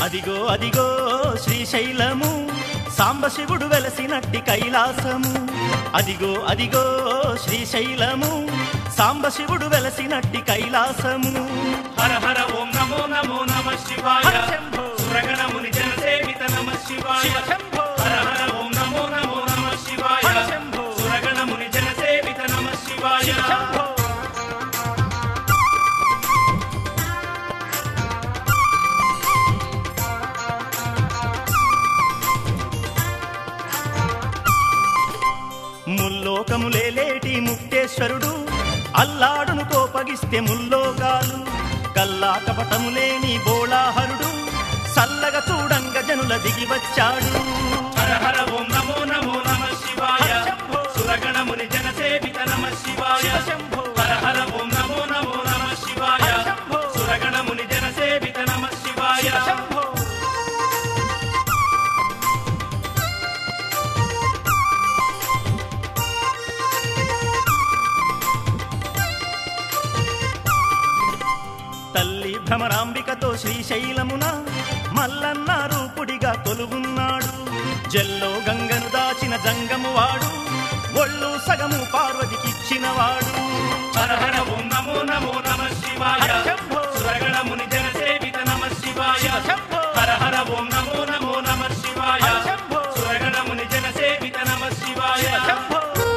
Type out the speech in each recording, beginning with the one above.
అదిగో అదిగో శ్రీశైలము సాంబశివుడు వెలసినట్టి కైలాసము అదిగో అదిగో శ్రీశైలము సాంబశివుడు వెలసినట్టి కైలాసము హర హర ఓం నమో నమో నమ శివాయ హర శంభో. సురగణముని జనసేవిత నమ శివాయ శివ శంభో. హర హర ఓం నమో నమో నమ శివాయ హర శంభో. సురగణముని జనసేవిత నమ శివాయ శివ శంభో. ముల్లోకములేలేటి ముక్తేశ్వరుడు అల్లాడును కోపగిస్తే ముల్లోకాలు కల్లా కపటము లేని బోళాహరుడు సల్లగ చూడంగ జనుల దిగి వచ్చాడు హర హర ఓం నమో నమో నమ శివాయ హర శంభో. సురగణముని జనసేవిత నమ శివాయ శివ శంభో. హర హర ఓం నమో నమో నమ శివాయ హర శంభో. సురగణముని జనసేవిత నమ శివాయ శివ శంభో. తల్లి భ్రమరాంబికతో శ్రీశైలమున మల్లన్న రూపుడిగా కొలువున్నాడు జల్లో గంగను దాచిన జంగము వాడు ఒళ్ళు సగము పార్వతికిచ్చినవాడు హర హర ఓం నమో నమో నమ శివాయ హర శంభో. సురగణముని జనసేవిత నమ శివాయ శివ శంభో. హర హర ఓం నమో నమో నమ శివాయ హర శంభో. సురగణముని జనసేవిత నమ శివాయ శివ శంభో.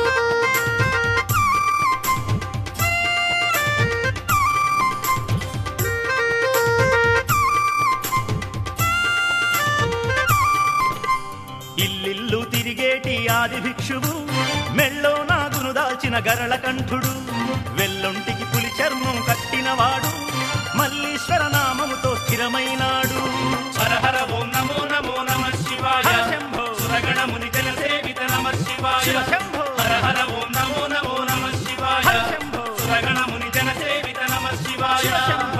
ఇల్లిల్లు తిరిగేటి ఆది భిక్షువు మెళ్ళో నాగును దాల్చిన గరళ కంఠుడు వెల్లొంటికి పులి చర్మం కట్టినవాడు మల్లీశ్వర నామముతో స్థిరమైనాడు హర హర ఓం నమో నమో నమ శివాయ హర శంభో. సురగణముని జనసేవిత నమ శివాయ శివ శంభో. హర హర ఓం నమో నమో నమ శివాయ హర శంభో. సురగణముని జనసేవిత నమ శివాయ శివ శంభో.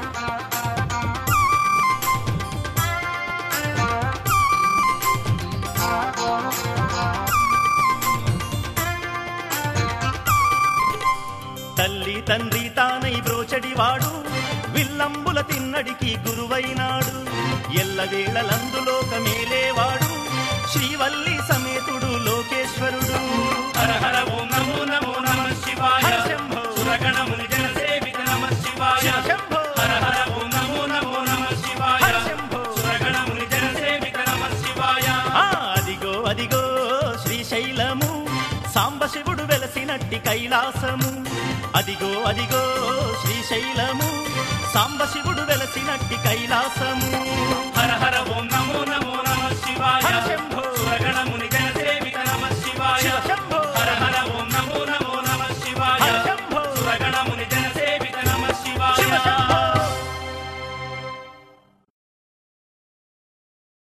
తల్లి తండ్రి తానై బ్రోచడివాడు విల్లంబుల తిన్నడికి గురువైనాడు ఎల్లవేళలందులోక మేలేవాడు శ్రీవల్లి సమేతుడు లోకేశ్వరుడు హర హర ఓం నమో నమో నమ శివాయ హర శంభో. సురగణముని జనసేవిత నమ శివాయ శివ శంభో. హర హర ఓం నమో నమో నమ శివాయ హర శంభో. సురగణముని జనసేవిత నమ శివాయ ఆ అదిగో అదిగో శ్రీశైలము సాంబశివుడు వెలసినట్టి కైలాసము అదిగో అదిగో శ్రీశైలము సాంబశివుడు వెలసినట్టి కైలాసము హర హర ఓం నమో నమో